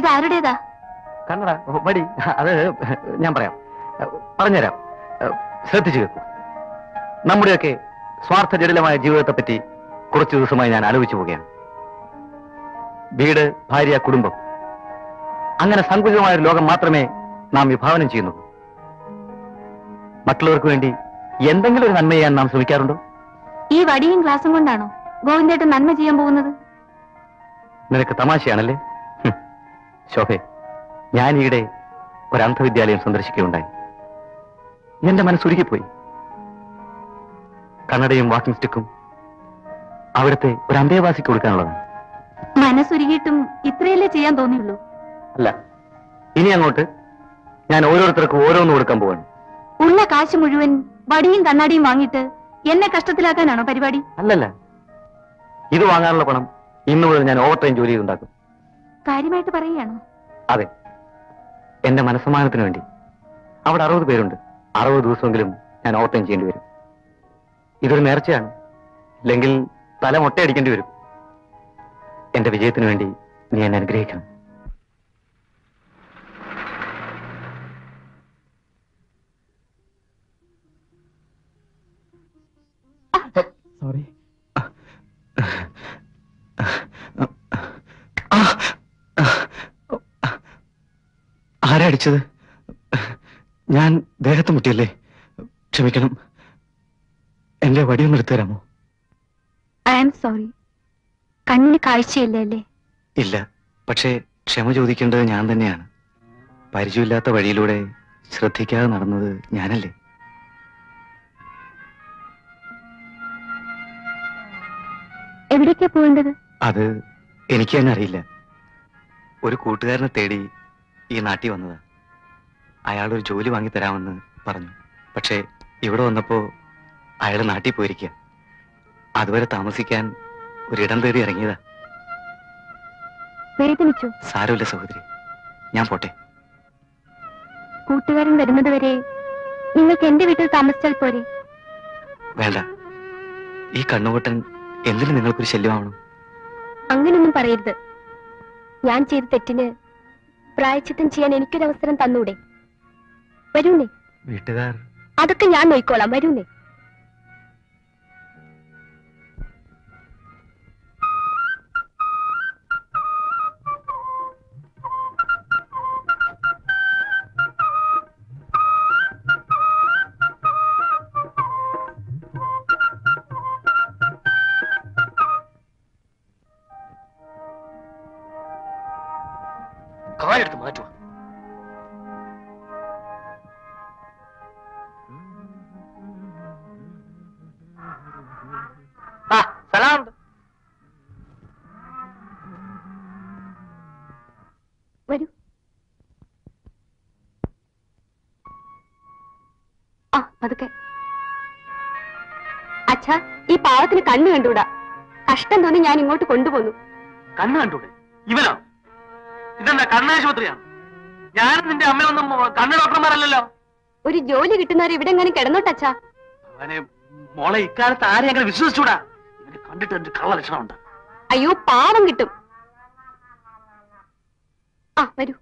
ആരുടേതാ കണ്ണട വടി അത് ഞാൻ പറയാം പറഞ്ഞുതരാം ശ്രദ്ധിച്ചു കേൾക്കൂ നമ്മുടെയൊക്കെ സ്വാർത്ഥ ജടിലമായ ജീവിതത്തെ പറ്റി കുറച്ചു ദിവസമായി ഞാൻ ആലോചിച്ചു പോവുകയാണ് വീട് ഭാര്യ കുടുംബം അങ്ങനെ സങ്കുചിതമായ ഒരു ലോകം മാത്രമേ നാം വിഭാവനം ചെയ്യുന്നുള്ളൂ മറ്റുള്ളവർക്ക് വേണ്ടി എന്തെങ്കിലും ഒരു നന്മ ചെയ്യാൻ നാം ശ്രമിക്കാറുണ്ടോ ഈ വടിയും ഗ്ലാസും കൊണ്ടാണോ ഗോവിന്ദേട്ടൻ നന്മ ചെയ്യാൻ പോകുന്നത് നിനക്ക് തമാശയാണല്ലേ ഹും. ശോഭെ ഞാൻ ഈയിടെ ഒരു അന്ധവിദ്യാലയം സന്ദർശിക്കുകയുണ്ടായി എന്റെ മനസ്സുരുകിപ്പോയി കണ്ണടയും വാക്കിംഗ് സ്റ്റിക്കും അവിടുത്തെ ഒരു അന്തേവാസിക്ക് കൊടുക്കാനുള്ളതാണ് മനസ്സുരുകിയിട്ടും ഇത്രയല്ലേ ചെയ്യാൻ തോന്നിയുള്ളൂ അല്ല ഇനി അങ്ങോട്ട് ഞാൻ ഓരോരുത്തർക്കും ഓരോന്ന് കൊടുക്കാൻ പോവാണ് ഉള്ള കാശ് മുഴുവൻ വടിയും കണ്ണാടിയും വാങ്ങിയിട്ട് എന്നെ കഷ്ടത്തിലാക്കാനാണോ പരിപാടി അല്ലല്ല ഇത് വാങ്ങാനുള്ള പണം ഇന്നു മുതൽ ഞാൻ ഓവർ ടൈം ജോലി ചെയ്തുണ്ടാക്കും കാര്യമായിട്ട് പറയുകയാണോ അതെ എന്റെ മനസ്സമാനത്തിന് വേണ്ടി അവിടെ അറുപത് പേരുണ്ട് അറുപത് ദിവസമെങ്കിലും ഞാൻ ഓവർ ടൈം ചെയ്യേണ്ടി വരും ഇതൊരു നേർച്ചയാണ് ഇല്ലെങ്കിൽ തല മൊട്ടയടിക്കേണ്ടി വരും എന്റെ വിജയത്തിന് വേണ്ടി നീ എന്നെ അനുഗ്രഹിക്കണം സോറി ആരാ അടിച്ചത് ഞാൻ ദേഹത്ത് മുട്ടിയല്ലേ ക്ഷമിക്കണം എന്റെ വടിയൊന്ന് എടുത്തു തരാമോ ഐ ആം സോറി കണ്ണിന് കാഴ്ചയില്ലേ അല്ലേ ഇല്ല പക്ഷേ ക്ഷമ ചോദിക്കേണ്ടത് ഞാൻ തന്നെയാണ് പരിചയമില്ലാത്ത വഴിയിലൂടെ ശ്രദ്ധിക്കാതെ നടന്നത് ഞാനല്ലേ എവിടേക്കാ പോകേണ്ടത് അത് എനിക്ക് തന്നെ അറിയില്ല ഒരു കൂട്ടുകാരനെ തേടി ഈ നാട്ടിൽ വന്നതാ അയാൾ ഒരു ജോലി വാങ്ങി തരാമെന്ന് പറഞ്ഞു പക്ഷേ ഇവിടെ വന്നപ്പോ അയാൾ നാട്ടിൽ പോയിരിക്കുക അതുവരെ താമസിക്കാൻ ഒരിടം തേടി ഇറങ്ങിയതാ വേദനിച്ചു സാരമില്ല സഹോദരി ഞാൻ പോട്ടെ കൂട്ടുകാരൻ വരുന്നത് വരെ നിങ്ങൾക്ക് എന്റെ വീട്ടിൽ താമസിച്ചാൽ പോരെ വേണ്ട ഈ കണ്ണുപൊട്ടൻ എന്തിനു നിങ്ങൾക്കൊരു ശല്യമാവണം അങ്ങനൊന്നും പറയരുത് ഞാൻ ചെയ്ത തെറ്റിന് പ്രായച്ചിത്തം ചെയ്യാൻ എനിക്കൊരവസരം തന്നൂടെ വരൂന്നേ വീട്ടുകാർ അതൊക്കെ ഞാൻ നോയിക്കോളാം വരൂന്നേ കാലെടുത്ത് മാറ്റുക ആ സലാമുണ്ട് വരൂ ആ പതുക്കെ അച്ഛാ ഈ പാവത്തിന് കണ്ണു കണ്ടൂടാ കഷ്ടം തോന്നി ഞാൻ ഇങ്ങോട്ട് കൊണ്ടുപോന്നു കണ്ണ് കണ്ടൂടെ ഇവനോ ഇതെന്താ കണ്ണാശുപത്രിയാണ് ഞാനും നിന്റെ അമ്മയൊന്നും കണ്ണ് ഡോക്ടർമാരല്ലല്ലോ ഒരു ജോലി കിട്ടുന്നവർ ഇവിടെ എങ്ങനെ കിടന്നോട്ടച്ഛാ അവനെ മോളെ ഇക്കാലത്ത് ആരെയും അങ്ങനെ വിശ്വസിച്ചൂടാ ഇവന് കണ്ടിട്ട് എന്റെ കള്ള ലക്ഷണമുണ്ട് അയ്യോ പാവം കിട്ടും ആ വരൂ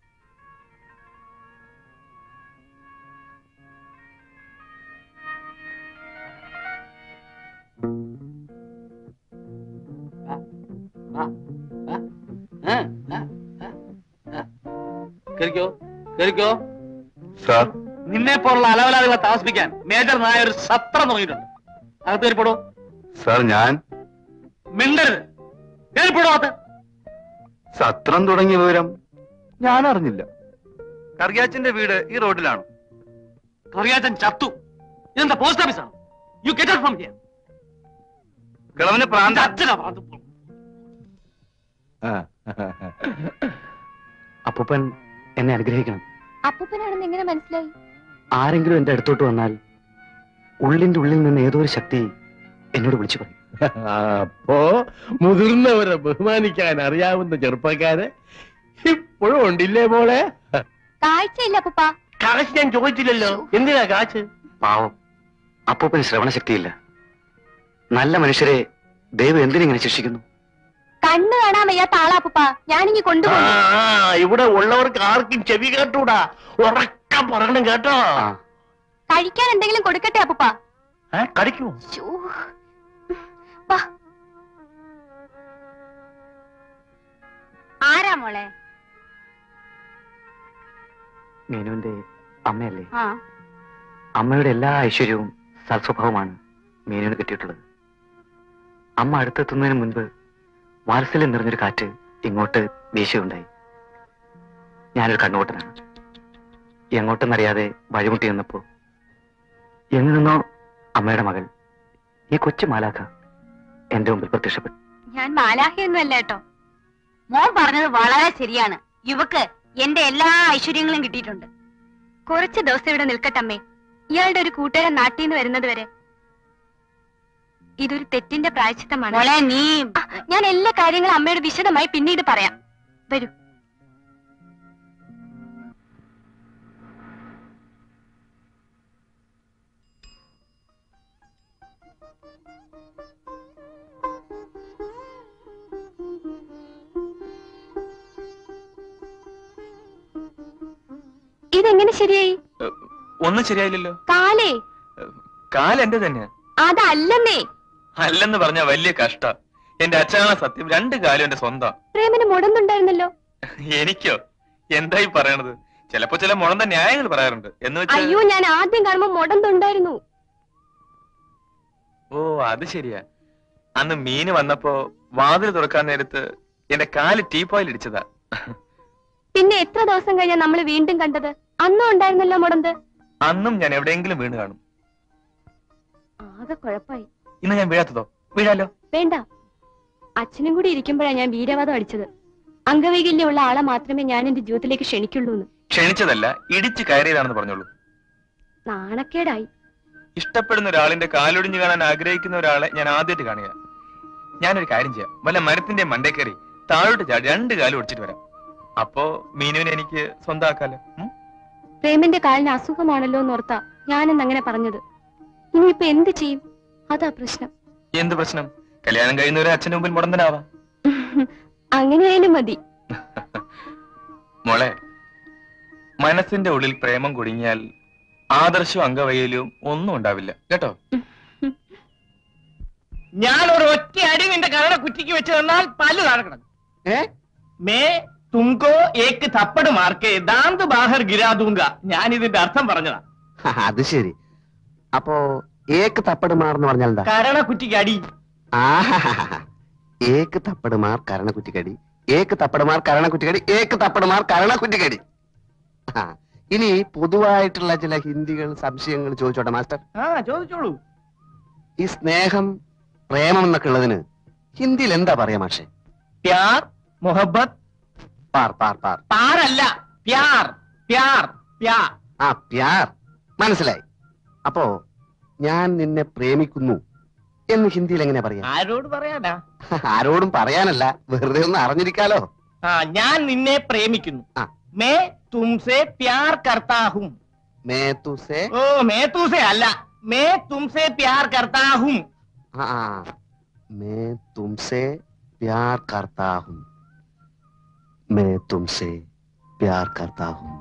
കേറിക്കോ കേറിക്കോ സാർ നിന്നെ പോലുള്ള അലവലാദികളെ താമസിപ്പിക്കാൻ മേജർ നായ ഒരു സത്രം തുടങ്ങിയിട്ടുണ്ട് അകത്ത് കയറിപ്പോടോ സാർ ഞാൻ മിണ്ടരുത് കയറിപ്പോടോ അകത്ത് സത്രം തുടങ്ങിയ വിവരം ഞാൻ അറിഞ്ഞില്ല കറിയാച്ചന്റെ വീട് ഈ റോഡിലാണ് കറിയാച്ചൻ ചത്തു ഇതെന്താ പോസ്റ്റ് ഓഫീസാണ് you get out from here കിളവന് പ്രാന്ത അച്ഛനാ പ്രാന്ത്. അപ്പൂപ്പൻ എന്നെ അനുഗ്രഹിക്കണം അപ്പൂപ്പനാണെന്ന് എങ്ങനെ മനസ്സിലായി ആരെങ്കിലും എന്റെ അടുത്തോട്ട് വന്നാൽ ഉള്ളിന്റെ ഉള്ളിൽ നിന്ന് ഏതോ ഒരു ശക്തി എന്നോട് വിളിച്ചു പറയും അപ്പോ മുതിർന്നവരെ ബഹുമാനിക്കാൻ അറിയാവുന്ന ചെറുപ്പക്കാരെ ഇപ്പോഴും ഉണ്ടില്ലേ മോളെ കാഴ്ചയില്ല അപ്പൂപ്പ കാശ് ഞാൻ ചോദിച്ചില്ലല്ലോ എന്തിനാ കാശ് പാവം അപ്പൂപ്പന് ശ്രവണശക്തിയില്ല നല്ല മനുഷ്യരെ ദൈവം എന്തിനിങ്ങനെ ശിക്ഷിക്കുന്നു കണ്ണു കാണാൻ വയ്യാത്ത ആളാപ്പ ഞാനിങ്ങി ആ, കൊണ്ടുപോകും ആ, ഇവിടെ ഉള്ളവർക്ക് ആർക്കും ചെവി കേട്ടൂടാ ഉറക്കം പറയണം കേട്ടോ ആ കഴിക്കാൻ എന്തെങ്കിലും കൊടുക്കട്ടെ അപ്പൂപ്പ ഏ, കടിക്കുമോ ശ്ശോ. വാ. ആരാ മോളെ മീനുവിന്റെ അമ്മയല്ലേ ആ അമ്മയുടെ എല്ലാ ഐശ്വര്യവും സൽസ്വഭാവമാണ് മീനുവിന് കിട്ടിയിട്ടുള്ളത് അമ്മ അടുത്തെത്തുന്നതിന് മുൻപ് വാത്സല്യം നിറഞ്ഞൊരു കാറ്റ് ഇങ്ങോട്ട് വീശുകയുണ്ടായി ഞാനൊരു കണ്ണുകൂട്ടനാണ് എങ്ങോട്ടെന്നറിയാതെ വഴിമുട്ടി നിന്നപ്പോ എങ്ങു നിന്നോ അമ്മയുടെ മകൾ ഈ കൊച്ചു മാലാഖ എന്റെ മുമ്പിൽ പ്രത്യക്ഷപ്പെട്ടു ഞാൻ മാലാഹയൊന്നും അല്ല കേട്ടോ മോൻ പറഞ്ഞത് വളരെ ശരിയാണ് യുവക്ക് എന്റെ എല്ലാ ഐശ്വര്യങ്ങളും കിട്ടിയിട്ടുണ്ട് കുറച്ച് ദിവസം ഇവിടെ നിൽക്കട്ടമ്മേ ഇയാളുടെ ഒരു കൂട്ടുകാരൻ നാട്ടിൽ നിന്ന് വരുന്നത് വരെ ഇതൊരു തെറ്റിന്റെ പ്രായച്ചിത്തമാണ് മോളെ നീ ഞാൻ എല്ലാ കാര്യങ്ങളും അമ്മയോട് വിശദമായി പിന്നീട് പറയാം വരൂ ഇതെങ്ങനെ ശരിയായി ഒന്നും ശരിയായില്ലല്ലോ കാലേ കാൽ എന്റെ തന്നെ അതല്ലെന്നേ അല്ലെന്ന് പറഞ്ഞ വലിയ കഷ്ട എന്റെ അച്ഛനാണ് സത്യം രണ്ട് കാലും എന്റെ സ്വന്തം പ്രേമന് മുടന്നുണ്ടായിരുന്നല്ലോ എനിക്കോ എന്തായി പറയണത് ചിലപ്പോ ചില മുളന്ത ന്യായങ്ങൾ പറയാറുണ്ട് എന്ന് അയ്യോ വെച്ചാൽ ഞാൻ ആദ്യം കാണുമ്പോ മുടന്തുണ്ടായിരുന്നു ഓ അത് ശരിയാ അന്ന് മീന് വന്നപ്പോ വാതിൽ തുറക്കാൻ നേരത്ത് എന്റെ കാല് ടീപ്പോയിൽ ഇടിച്ചതാ പിന്നെ എത്ര ദിവസം കഴിഞ്ഞാ നമ്മൾ വീണ്ടും കണ്ടത് അന്നും ഉണ്ടായിരുന്നല്ലോ മുടന്ത് അന്നും ഞാൻ എവിടെയെങ്കിലും വീണ് കാണും ആകെ കുഴപ്പായി ഇന്ന് ഞാൻ വീഴാത്തതോ വീഴാലോ വേണ്ട അച്ഛനും കൂടി ഇരിക്കുമ്പോഴാ ഞാൻ വീരവാദം അടിച്ചത് അംഗവൈകല്യമുള്ള ആളെ മാത്രമേ ഞാൻ എന്റെ ജീവിതത്തിലേക്ക് ക്ഷണിക്കുള്ളൂ എന്ന് ക്ഷണിച്ചതല്ല ഇടിച്ച് കയറിയതാണെന്ന് പറഞ്ഞോളൂ നാണക്കേടായി ഇഷ്ടപ്പെടുന്ന ഒരാളിന്റെ കാലൊടിഞ്ഞു കാണാൻ ആഗ്രഹിക്കുന്ന ഒരാളെ ഞാൻ ആദ്യമായിട്ട് കാണുക ഞാനൊരു കാര്യം ചെയ്യാം വല്ല മരത്തിന്റെ മണ്ടേ കയറി താഴോട്ട് ചാടി രണ്ട് കാലും ഒടിച്ചിട്ട് വരാം അപ്പോ മീനുവിനെ എനിക്ക് സ്വന്തമാക്കാലോ ഉം? പ്രേമിന്റെ കാലിന് അസുഖമാണല്ലോ എന്നോർത്താ ഞാനെന്ന് അങ്ങനെ പറഞ്ഞത് ഇനിയിപ്പൊ എന്ത് ചെയ്യും അതാ പ്രശ്നം എന്ത് പ്രശ്നം കല്യാണം കഴിയുന്നവരെ അച്ഛന് മുമ്പിൽ മുടന്തനാവാം അങ്ങനെയായാലും മതി മോളെ മനസ്സിന്റെ ഉള്ളിൽ പ്രേമം കുടുങ്ങിയാൽ ആദർശവും അംഗവൈകല്യവും ഒന്നും ഉണ്ടാവില്ല കേട്ടോ ഞാൻ ഒരു ഒറ്റ അടി നിന്റെ കരട കുറ്റിക്ക് വെച്ച് തന്നാൽ പല്ല് താഴെ കിടക്കും ഏ മേ തുംകോ ഏക്ക് തപ്പട് മാർക്കേ ദാന്ത് ബാഹർ ഗിരാദൂങ്ക ഞാൻ ഇതിന്റെ അർത്ഥം പറഞ്ഞതാ അത് ശരി അപ്പോ ഏക്ക് തപ്പടുമാർ എന്ന് പറഞ്ഞാൽ എന്താ കരണ കുറ്റിക്ക് അടി ആഹാഹാഹാ. ഏക്ക് തപ്പടുമാർ കരണക്കുറ്റിക്കടി ഏക്ക് തപ്പടുമാർ കരണക്കുറ്റിക്കടി ഏക്ക് തപ്പടുമാർ കരണക്കുറ്റിക്കടി ആ, ഇനി പൊതുവായിട്ടുള്ള ചില ഹിന്ദികൾ സംശയങ്ങൾ ചോദിച്ചോട്ടെ മാസ്റ്റർ ആ ചോദിച്ചോളൂ ഈ സ്നേഹം പ്രേമം എന്നൊക്കെ ഉള്ളതിന് ഹിന്ദിയിൽ എന്താ പറയാ മാഷെ പ്യാർ മൊഹബത്ത് പാർ പാർ പാർ പാരല്ല പ്യാർ പ്യാർ പ്യാർ ആ പ്യാർ മനസ്സിലായി അപ്പോ ഞാൻ നിന്നെ പ്രേമിക്കുന്നു എന്ന് ഹിന്ദിയിൽ എങ്ങനെ പറയാ ആരോട് പറയാനാ ആരോടും പറയാനല്ല വെറുതെ ഒന്ന് അറിഞ്ഞിരിക്കാലോ ആ ഞാൻ നിന്നെ പ്രേമിക്കുന്നു ആ. മേ തുംസെ പ്യാർ കർത്താ ഹും മേ തുസേ ഓ മേ തുസെ അല്ല മേ തുംസെ പ്യാർ കർത്താ ഹും हाँ हाँ, मैं तुमसे प्यार करता हूँ मैं तुमसे प्यार करता हूँ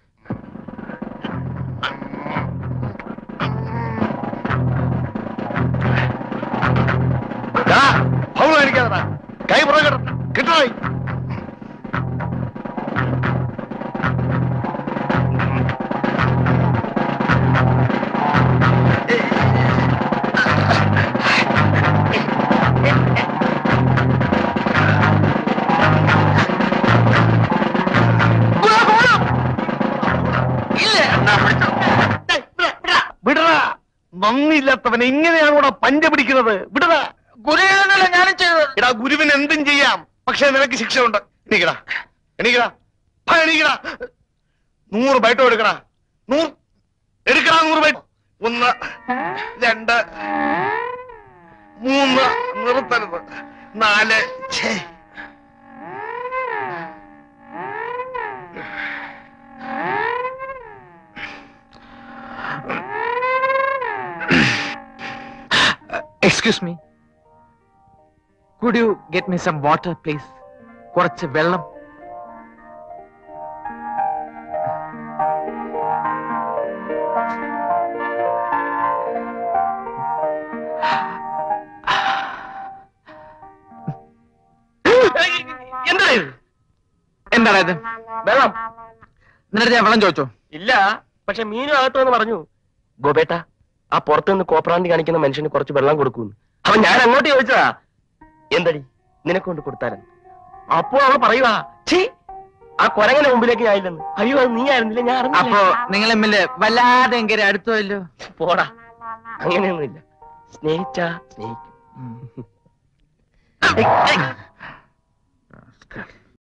ഫൗൾ അടിക്കാതാ കൈ പുറകെ കിട്ടോ വിടറാ നന്ദിയില്ലാത്തവൻ എങ്ങനെയാണ് കൂടെ പഞ്ച പിടിക്കുന്നത് വിടറാ ഗുരുവിനല്ല ഞാനും ചെയ്തത് എടാ ഗുരുവിന് എന്തും ചെയ്യാം പക്ഷെ നിനക്ക് ശിക്ഷയുണ്ട് എണീക്കടാ എണീക്കടാ ആ, എണീക്കടാ നൂറ് ബൈറ്റോ എടുക്കടാ നൂറ് എടുക്കടാ നൂറ് ബൈറ്റ് ഒന്ന് രണ്ട് മൂന്ന് നിർത്തരുത് നാല് ഛേ. Excuse me could you get me some water please കുറച്ച് വെള്ളം എന്താ ഇത് എന്താണ് ഇത് വെള്ളം എന്നിട്ട് ഞാൻ വെള്ളം ചോദിച്ചോ ഇല്ല പക്ഷെ മീനും അകത്തുവെന്ന് പറഞ്ഞു ഗോപേട്ട ആ പുറത്തു നിന്ന് കോപ്രാന്തി കാണിക്കുന്ന മനുഷ്യന് കുറച്ച് വെള്ളം കൊടുക്കൂന്ന് അപ്പൊ ഞാൻ അങ്ങോട്ട് ചോദിച്ചതാ എന്തടി നിനക്ക് കൊണ്ട് കൊടുത്താലും അപ്പോ അവൾ പറയുവാ ഛീ ആ കൊരങ്ങനെ മുമ്പിലേക്ക് ഞാൻ ഇല്ലെന്ന് അയ്യോ അത് നീ ആയിരുന്നില്ല ഞാൻ അപ്പോ അറിഞ്ഞില്ല നിങ്ങൾ തമ്മില് വല്ലാതെ എങ്കിൽ അടുത്തല്ലോ പോടാ അങ്ങനെയൊന്നുമില്ല സ്നേഹിച്ചാ സ്നേഹിക്കും